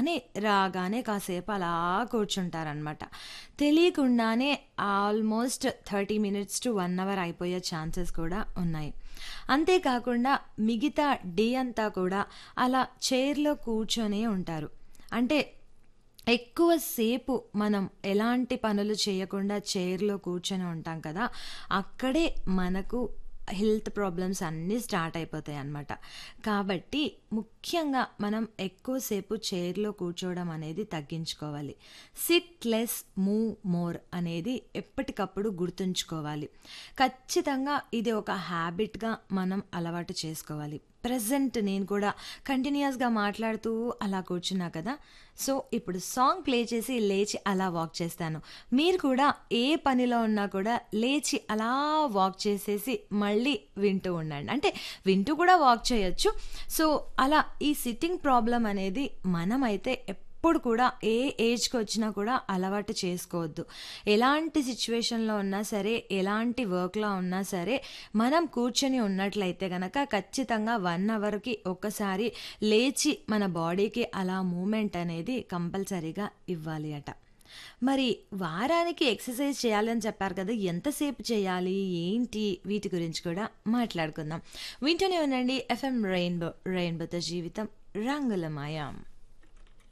కానీ రాగానే కాసేపు అలా కూర్చుంటారనమాట తెలియకుండానే almost thirty minutes to one hour అయిపోయే ఛాన్సెస్ కూడా ఉన్నాయి అంతేకాకుండా మిగతా డే అంతా కూడా అలా చైర్లో కూర్చొనే ఉంటారు అంటే ఎక్కువసేపు మనం ఎలాంటి పనులు చేయకుండా చైర్లో కూర్చొని ఉంటాం కదా అక్కడే మనకు హెల్త్ ప్రాబ్లమ్స్ అన్నీ స్టార్ట్ అయిపోతాయి అన్నమాట కాబట్టి ముఖ్యంగా మనం ఎక్కువసేపు చైర్లో కూర్చోవడం అనేది తగ్గించుకోవాలి సిట్ లెస్ మూవ్ మోర్ అనేది ఎప్పటికప్పుడు గుర్తుంచుకోవాలి ఖచ్చితంగా ఇది ఒక హ్యాబిట్గా మనం అలవాటు చేసుకోవాలి ప్రజెంట్ నేను కూడా కంటిన్యూస్గా మాట్లాడుతూ అలా కూర్చున్నా కదా సో ఇప్పుడు సాంగ్ ప్లే చేసి లేచి అలా వాక్ చేస్తాను మీరు కూడా ఏ పనిలో ఉన్నా కూడా లేచి అలా వాక్ చేసేసి మళ్ళీ వింటూ ఉండండి అంటే వింటూ కూడా వాక్ చేయొచ్చు సో అలా ఈ సిట్టింగ్ ప్రాబ్లం అనేది మనమైతే ఎప్పుడు కూడా ఏ ఏజ్కి వచ్చినా కూడా అలవాటు చేసుకోవద్దు ఎలాంటి సిచ్యువేషన్లో ఉన్నా సరే ఎలాంటి వర్క్లో ఉన్నా సరే మనం కూర్చొని ఉన్నట్లయితే కనుక ఖచ్చితంగా వన్ అవర్కి ఒక్కసారి లేచి మన బాడీకి అలా మూమెంట్ అనేది కంపల్సరీగా ఇవ్వాలి అట మరి వారానికి ఎక్సర్సైజ్ చేయాలని చెప్పారు కదా ఎంతసేపు చేయాలి ఏంటి వీటి గురించి కూడా మాట్లాడుకుందాం వింటూనే ఉండండి ఎఫ్ఎం రెయిన్బో రెయిన్బోతో జీవితం రంగులమయం